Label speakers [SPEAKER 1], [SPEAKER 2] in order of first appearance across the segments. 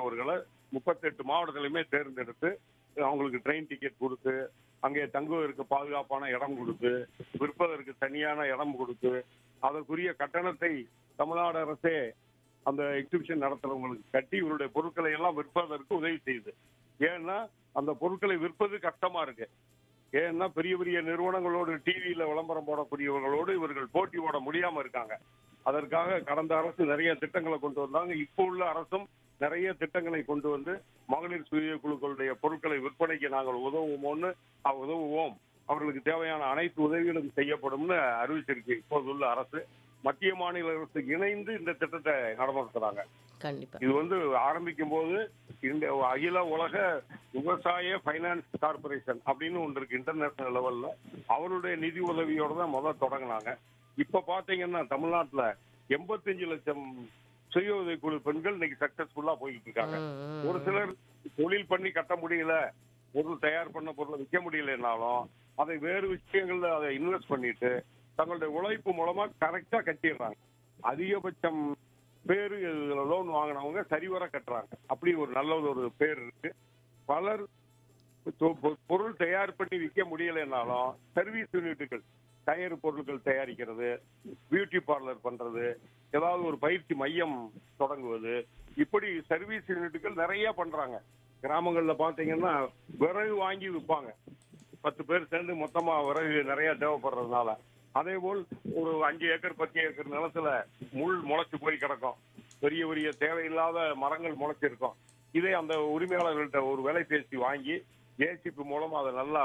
[SPEAKER 1] மாணவர்களை முப்பத்தெட்டு மாவட்டத்திலுமே தேர்ந்தெடுத்து அவங்களுக்கு ட்ரெயின் டிக்கெட் கொடுத்து அங்கே தங்குவதற்கு பாதுகாப்பான இடம் கொடுத்து விற்பதற்கு தனியான இடம் கொடுத்து அதற்குரிய கட்டணத்தை தமிழ்நாடு அரசே அந்த எக்ஸிபிஷன் நடத்துறவங்களுக்கு கட்டி இவருடைய பொருட்களை எல்லாம் விற்பதற்கு உதவி செய்யுது ஏன்னா அந்த பொருட்களை விற்பது கஷ்டமா இருக்கு ஏன்னா பெரிய பெரிய நிறுவனங்களோடு டிவியில விளம்பரம் போடக்கூடியவர்களோடு இவர்கள் போட்டி போட முடியாம இருக்காங்க அதற்காக கடந்த அரசு நிறைய திட்டங்களை கொண்டு வந்தாங்க இப்போ உள்ள அரசும் நிறைய திட்டங்களை கொண்டு வந்து மகளிர் சுய குழுக்களுடைய பொருட்களை விற்பனைக்கு நாங்கள் உதவுவோம்னு அஹ் உதவுவோம் அவர்களுக்கு தேவையான அனைத்து உதவிகளும் செய்யப்படும்னு அறிவிச்சிருக்கு இப்போது உள்ள அரசு மத்திய மாநில அரசு இணைந்து இந்த திட்டத்தை நடத்துறாங்க
[SPEAKER 2] கண்டிப்பா
[SPEAKER 1] இது வந்து ஆரம்பிக்கும் போது இந்த அகில உலக விவசாய ஃபைனான்ஸ் கார்பரேஷன் அப்படின்னு ஒன்று இருக்கு இன்டர்நேஷனல் லெவல்ல அவருடைய நிதி உதவியோட தான் முதல் தொடங்கினாங்க இப்ப பாத்தீங்கன்னா தமிழ்நாட்டுல எண்பத்தஞ்சு லட்சம் சுய உதவிக்குழு பெண்கள் இன்னைக்கு சக்சஸ்ஃபுல்லா போயிட்டு இருக்காங்க
[SPEAKER 2] ம், ம்,
[SPEAKER 1] ஒரு சிலர் தொழில் பண்ணி கட்ட முடியல பொருள் தயார் பண்ண பொருளை விற்க முடியலனாலும் அதை வேறு விஷயங்கள்ல அதை இன்வெஸ்ட் பண்ணிட்டு தங்களுடைய உழைப்பு மூலமா கரெக்டா கட்டிடுறாங்க அதிகபட்சம் பேரு லோன் வாங்கினவங்க சரிவர கட்டுறாங்க அப்படி ஒரு நல்ல ஒரு பேர் இருக்கு பலர் தொ- பொ- பொருள் தயார் பண்ணி விற்க முடியலைன்னாலும் சர்வீஸ் யூனிட்டுகள் டயர் பொருட்கள் தயாரிக்கிறது பியூட்டி பார்லர் பண்றது ஏதாவது ஒரு பயிற்சி மையம் தொடங்குவது இப்படி சர்வீஸ் யூனிட்டுகள் நிறைய பண்றாங்க கிராமங்கள்ல பாத்தீங்கன்னா விறகு வாங்கி விற்பாங்க பத்து பேர் சேர்ந்து மொத்தமா விறகு நிறைய தேவைப்படுறதுனால அதே போல் ஒரு அஞ்சு ஏக்கர் பத்து ஏக்கர் நிலத்துல முள் முளைச்சு போய் கிடக்கும் பெரிய பெரிய தேவையில்லாத மரங்கள் முளைச்சிருக்கும் இதை அந்த உரிமையாளர்கள்ட்ட ஒரு விலை பேசி வாங்கி ஏசிபி மூலம் அதை நல்லா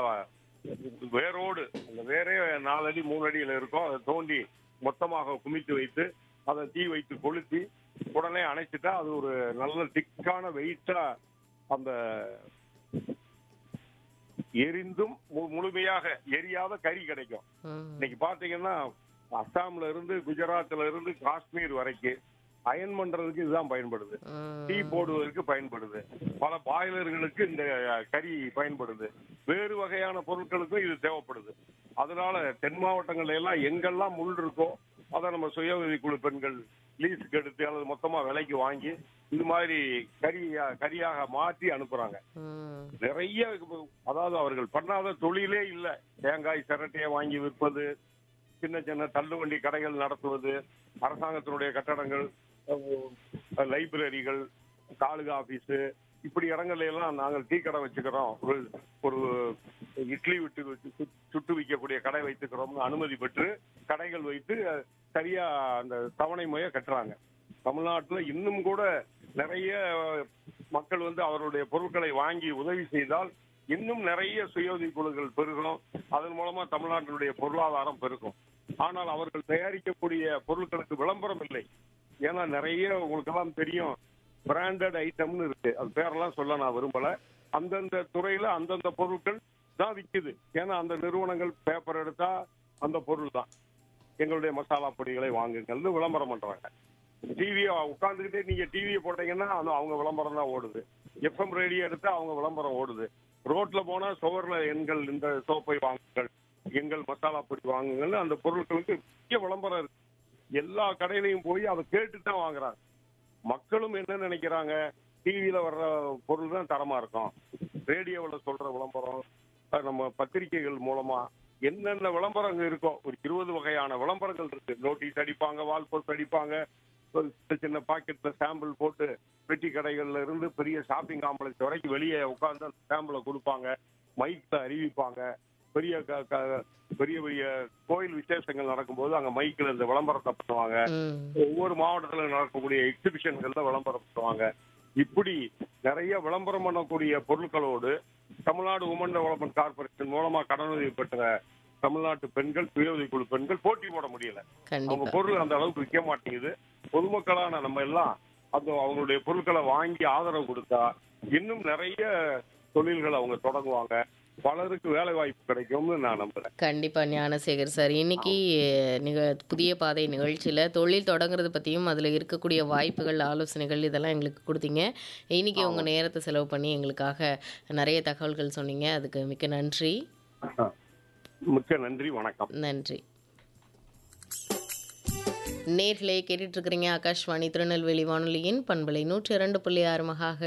[SPEAKER 1] வேரோடு அந்த வேரே நாலு அடி மூணு அடியில இருக்கும் அதை தோண்டி மொத்தமாக குமித்து வைத்து அதை தீ வைத்து கொளுத்தி உடனே அணைச்சிட்டா அது ஒரு நல்ல திக்கான வெயிட்டா அந்த எரிந்தும் மு- முழுமையாக எரியாத கறி கிடைக்கும்
[SPEAKER 2] ம்.
[SPEAKER 1] இன்னைக்கு பாத்தீங்கன்னா அஸ்ஸாம்ல இருந்து குஜராத்ல இருந்து காஷ்மீர் வரைக்கும் அயன் பண்றதுக்கு இதுதான் பயன்படுது
[SPEAKER 2] ம்.
[SPEAKER 1] டீ போடுவதற்கு பயன்படுது பல பாய்லர்களுக்கு இந்த கறி பயன்படுது வேறு வகையான பொருட்களுக்கும் இது தேவைப்படுது அதனால தென் மாவட்டங்கள்ல எல்லாம் எங்கெல்லாம் முள் இருக்கோ அதை நம்ம சுய உதவிக்குழு பெண்கள் லீஸுக்கு எடுத்து அல்லது மொத்தமா விலைக்கு வாங்கி இது மாதிரி கரியா கரியாக மாற்றி அனுப்புறாங்க
[SPEAKER 2] ம்.
[SPEAKER 1] நிறைய அதாவது அவர்கள் பண்ணாத தொழிலே இல்ல தேங்காய் சிரட்டையை வாங்கி விற்பது சின்ன சின்ன தள்ளுவண்டி கடைகள் நடத்துவது அரசாங்கத்தினுடைய கட்டடங்கள் அஹ், லைப்ரரிகள் தாலுகா ஆபீஸ் இப்படி இடங்கள்ல எல்லாம் நாங்கள் டீ கடை வச்சுக்கிறோம் ஒரு ஒரு இட்லி விட்டு வச்சு சு- சுட்டு விற்கக்கூடிய கடை வைத்துக்கிறோம்னு அனுமதி பெற்று கடைகள் வைத்து அஹ், சரியா அந்த தவணை முறைய கட்டுறாங்க தமிழ்நாட்டுல இன்னும் கூட நிறைய மக்கள் வந்து அவருடைய பொருட்களை வாங்கி உதவி செய்தால் இன்னும் நிறைய சுய உதவி குழுக்கள் பெருகும் அதன் மூலமா தமிழ்நாட்டினுடைய பொருளாதாரம் பெருகும் ஆனால் அவர்கள் தயாரிக்கக்கூடிய பொருட்களுக்கு விளம்பரம் இல்லை ஏன்னா நிறைய உங்களுக்கு எல்லாம் தெரியும் பிராண்டட் ஐட்டம்னு இருக்கு அது பேரெல்லாம் சொல்ல நான் விரும்பல அந்தந்த துறையில அந்தந்த பொருட்கள் தான் விக்குது ஏன்னா அந்த நிறுவனங்கள் பேப்பர் எடுத்தா அந்த பொருள் தான் எங்களுடைய மசாலா பொடிகளை வாங்குங்கள்னு விளம்பரம் பண்றாங்க டிவியை உட்காந்துக்கிட்டே நீங்க டிவியை போட்டீங்கன்னா அது அவங்க விளம்பரம் தான் ஓடுது எஃப்எம் ரேடியோ எடுத்தா அவங்க விளம்பரம் ஓடுது ரோட்ல போனா சுவர்ல எங்கள் இந்த சோப்பை வாங்குங்கள் எங்கள் மசாலா பொடி வாங்குங்கள் அந்த பொருட்களுக்கு முக்கிய விளம்பரம் இருக்கு எல்லா கடையிலையும் போய் அதை கேட்டு தான் வாங்குறாங்க மக்களும் என்ன நினைக்கிறாங்க டிவியில வர்ற பொருள் தான் தரமா இருக்கும் ரேடியோவில் சொல்ற விளம்பரம் அஹ் நம்ம பத்திரிகைகள் மூலமா என்னென்ன விளம்பரம் அங்க இருக்கோ ஒரு இருபது வகையான விளம்பரங்கள் இருக்கு நோட்டீஸ் அடிப்பாங்க வால் போஸ்ட் அடிப்பாங்க ஒரு சின்ன சின்ன பாக்கெட்ல சாம்பிள் போட்டு பெட்டி கடைகள்ல இருந்து பெரிய ஷாப்பிங் காம்ப்ளெக்ஸ் வரைக்கும் வெளியே உட்கார்ந்து அந்த சாம்பிளை கொடுப்பாங்க மைக்ல அறிவிப்பாங்க பெரிய க- க- பெரிய பெரிய கோயில் விசேஷங்கள் நடக்கும்போது அங்க மைக்ல இந்த விளம்பரத்தை பண்ணுவாங்க
[SPEAKER 2] ம்.
[SPEAKER 1] ஒவ்வொரு மாவட்டத்துல நடக்கக்கூடிய எக்ஸிபிஷன்கள்ல விளம்பரம் பண்ணுவாங்க இப்படி நிறைய விளம்பரம் பண்ணக்கூடிய பொருட்களோடு தமிழ்நாடு உமன் டெவலப்மெண்ட் கார்பரேஷன் மூலமா கடனுதவி பெற்ற தமிழ்நாட்டு பெண்கள் சுய உதவிக்குழு பெண்கள் போட்டி போட முடியல அவங்க
[SPEAKER 2] கண்டிப்பா
[SPEAKER 1] பொருள் அந்த அளவுக்கு விற்க மாட்டேங்குது பொதுமக்களான நம்ம எல்லாம் அந்த அவங்களுடைய பொருட்களை வாங்கி ஆதரவு கொடுத்தா இன்னும் நிறைய தொழில்கள் அவங்க தொடங்குவாங்க பலருக்கு வேலை வாய்ப்பு கிடைக்கும்னு நான் நம்புறேன்
[SPEAKER 2] கண்டிப்பா ஞானசேகர் சார் இன்னைக்கு நிக புதிய பாதை நிகழ்ச்சியில தொழில் தொடங்குறது பத்தியும் அதுல இருக்கக்கூடிய வாய்ப்புகள் ஆலோசனைகள் இதெல்லாம் எங்களுக்கு கொடுத்தீங்க இன்னைக்கு உங்க நேரத்தை செலவு பண்ணி எங்களுக்காக நிறைய தகவல்கள் சொன்னீங்க அதுக்கு மிக்க நன்றி
[SPEAKER 1] மிக்க நன்றி வணக்கம்
[SPEAKER 2] நன்றி நேர்களே கேட்டுட்டு இருக்கிறீங்க ஆகாஷ்வாணி திருநெல்வேலி வானொலியின் பண்பலை நூற்றி இரண்டு புள்ளி ஆறு மகா